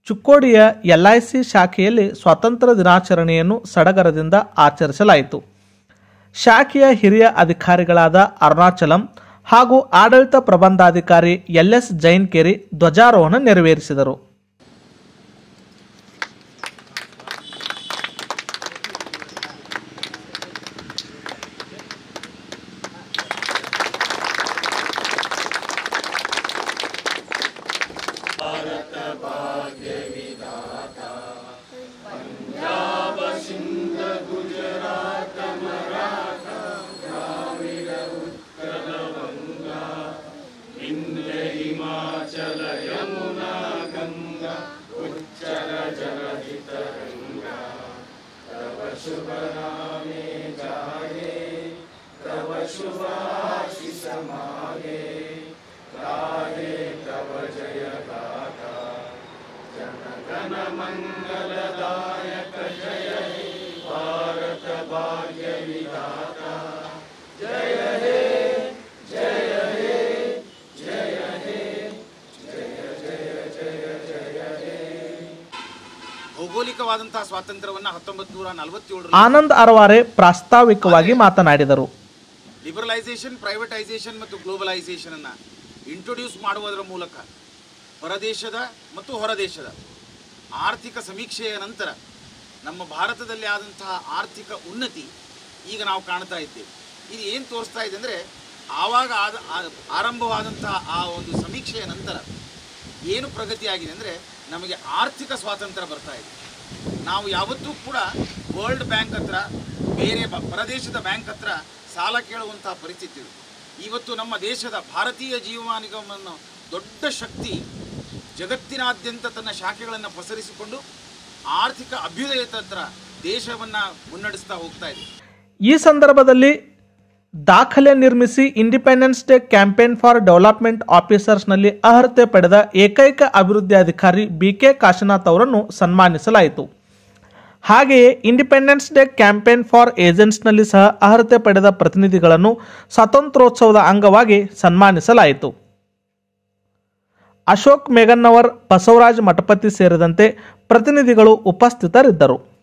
ಚುಕ್ಕೋಡಿಯ LIC ಶಾಖೆಯಲ್ಲಿ ಸ್ವಾತಂತ್ರ್ಯ ದಿನಾಚರಣೆಯನ್ನು ಸಡಗರದಿಂದ ಆಚರಿಸಲಾಯಿತು ಶಾಖೆಯ ಹಿರಿಯ ಅಧಿಕಾರಿಗಳಾದ ಅರುಣಾಚಲಂ ಹಾಗೂ ಆಡಳಿತ ಪ್ರಬಂಧಾಧಿಕಾರಿ ಎಲ್ ಎಸ್ ಜೈನ್ಕೇರಿ ಧ್ವಜಾರೋಹಣ ನೆರವೇರಿಸಿದರು ಭೌಗೋಳಿಕವಾದಂತಹ ಸ್ವಾತಂತ್ರ್ಯವನ್ನ ಹತ್ತೊಂಬತ್ತು ನೂರ ನಲವತ್ತೇಳರಲ್ಲಿ ಆನಂದ್ ಅರವಾರೆ ಪ್ರಾಸ್ತಾವಿಕವಾಗಿ ಮಾತನಾಡಿದರು ಲಿಬರಲೈಸೇಷನ್ ಪ್ರೈವೇಟೈಸೇಷನ್ ಮತ್ತು ಗ್ಲೋಬಲೈಸೇಷನ್ ಅನ್ನ ಇಂಟ್ರೊಡ್ಯೂಸ್ ಮಾಡುವುದರ ಮೂಲಕ ಹೊರದೇಶದ ಮತ್ತು ಹೊರದೇಶದ ಆರ್ಥಿಕ ಸಮೀಕ್ಷೆಯ ನಂತರ ನಮ್ಮ ಭಾರತದಲ್ಲಿ ಆದಂತಹ ಆರ್ಥಿಕ ಉನ್ನತಿ ಈಗ ನಾವು ಕಾಣ್ತಾ ಇದ್ದೇವೆ ಇದು ಏನು ತೋರಿಸ್ತಾ ಇದೆ ಅಂದರೆ ಆವಾಗ ಆದ ಆ- ಆರಂಭವಾದಂತಹ ಆ ಒಂದು ಸಮೀಕ್ಷೆಯ ನಂತರ ಏನು ಪ್ರಗತಿಯಾಗಿದೆ ಅಂದರೆ ನಮಗೆ ಆರ್ಥಿಕ ಸ್ವಾತಂತ್ರ್ಯ ಬರ್ತಾ ಇದೆ ನಾವು ಯಾವತ್ತೂ ಕೂಡ ವರ್ಲ್ಡ್ ಬ್ಯಾಂಕ್ ಹತ್ರ ಬೇರೆ ಬ- ಪರದೇಶದ ಬ್ಯಾಂಕ್ ಹತ್ರ ಸಾಲ ಕೇಳುವಂತಹ ಪರಿಸ್ಥಿತಿ ಇದೆ ಇವತ್ತು ನಮ್ಮ ದೇಶದ ಭಾರತೀಯ ಜೀವನ ನಿಗಮವನ್ನು ದೊಡ್ಡ ಶಕ್ತಿ ಜಗತ್ತಿನಾದ್ಯಂತ ತನ್ನ ಶಾಖೆಗಳನ್ನು ಪಸರಿಸಿಕೊಂಡು ಆರ್ಥಿಕ ಅಭ್ಯುದಯತಂತ್ರ ದೇಶವನ್ನು ಮುನ್ನಡೆಸ್ತಾ ಹೋಗ್ತಾ ಇದೆ ಈ ಸಂದರ್ಭದಲ್ಲಿ ದಾಖಲೆ ನಿರ್ಮಿಸಿ independence day campaign for development ಆಫೀಸರ್ಸ್ನಲ್ಲಿ ಅರ್ಹತೆ ಪಡೆದ ಏಕೈಕ ಅಭಿವೃದ್ಧಿ ಅಧಿಕಾರಿ ಬಿ ಕೆ ಕಾಶಿನಾಥ್ ಅವರನ್ನು ಸನ್ಮಾನಿಸಲಾಯಿತು ಹಾಗೆಯೇ ಇಂಡಿಪೆಂಡೆನ್ಸ್ ಡೇ ಕ್ಯಾಂಪೇನ್ ಫಾರ್ ಏಜೆಂಟ್ಸ್ನಲ್ಲಿ ಸಹ ಅರ್ಹತೆ ಪಡೆದ ಪ್ರತಿನಿಧಿಗಳನ್ನು ಸ್ವಾತಂತ್ರ್ಯೋತ್ಸವದ ಅಂಗವಾಗಿ ಸನ್ಮಾನಿಸಲಾಯಿತು ಅಶೋಕ್ ಮೇಘನ್ನವರ್ ಬಸವರಾಜ್ ಮಠಪತಿ ಸೇರಿದಂತೆ ಪ್ರತಿನಿಧಿಗಳು ಉಪಸ್ಥಿತರಿದ್ದರು